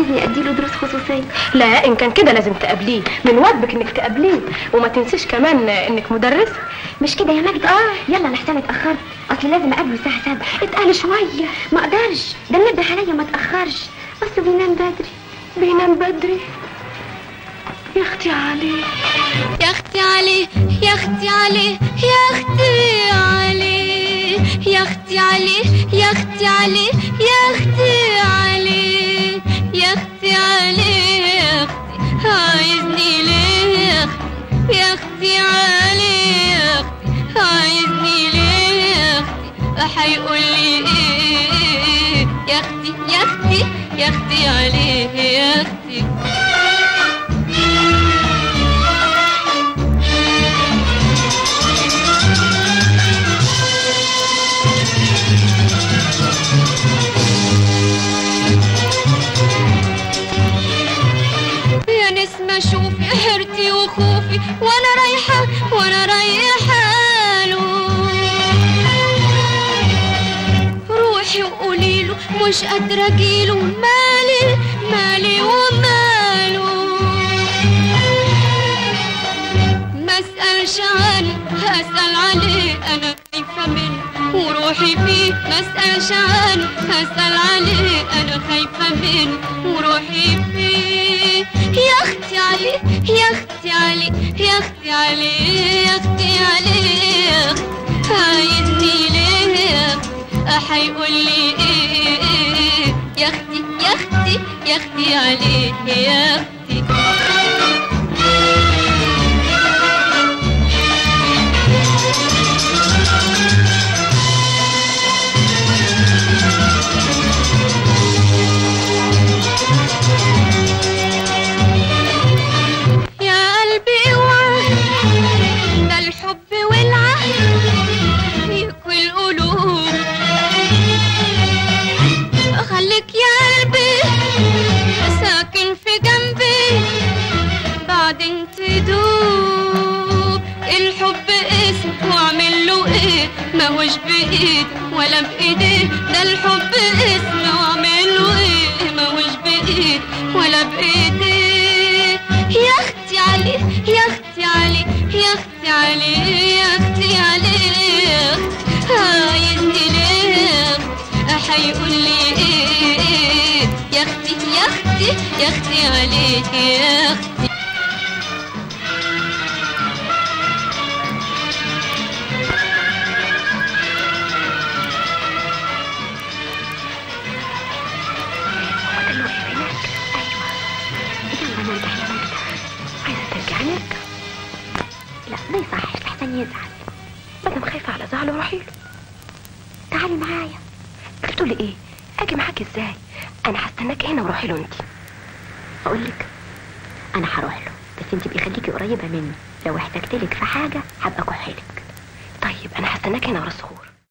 عايزني اديله دروس خصوصيه لا ان كان كده لازم تقابليه من واجبك انك تقابليه وما تنسيش كمان انك مدرسه مش كده يا ماجدة اه يلا لحسن اتاخرت اصل لازم اقابله الساعه 7 اتقل شويه ما اقدرش ده منبه عليا ما اتاخرش اصله بينام بدري بينام بدري يا اختي علي يا اختي علي يا اختي علي يا اختي علي يا اختي علي يا اختي علي يا اختي علي يا اختي علي يا اختي عايزني ليه يا اختي يا اختي علي يا اختي عايزني ليه يا اختي هيقول لي ايه يا اختي يا اختي يا اختي عليه يا اختي يا نسمة شوفي حيرتي وخوفي وانا رايحة وانا رايحة له روحي وقولي له مش قادرة اجيله مالي مالي وماله ما اسألش عنه هسأل عليه انا خايفة منه وروحي فيه ما اسألش عنه هسأل عليه انا خايفة منه وروحي فيه يا اختي علي يا اختي علي يا اختي علي يا اختي علي يا اختي عايزني ليه يا اختي هيقول لي ايه إيه يا اختي يا اختي يا اختي عليه يا اختي يا قلبي اوعى ده الحب والعهد يكوي القلوب خليك يا قلبي ساكن في جنبي بعدين تدوب الحب اسم واعمل له ايه ما هوش بايد ولا بايديه ده الحب اسم واعمل له ايه ما هوش بايد ولا بايديه يا اختي علي يا اختي علي يا اختي علي يا اختي علي يا اختي عايزني ليه هيقول لي ايه إيه؟ يا اختي يا اختي يا اختي عليك يا اختي يلا نرجع يا ماجدة عايزه ترجعي نرجع لا ما يصحش لحسن يزعل مادام خايفه على زعله روحي له تعالي معايا قلت له ايه اجي معاك ازاي انا هستناك هنا وروحي له انت اقول لك انا هروح له بس انت بيخليكي قريبه مني لو احتجت لك في حاجه هبقى اكحلك طيب انا هستناك هنا ورا الصخور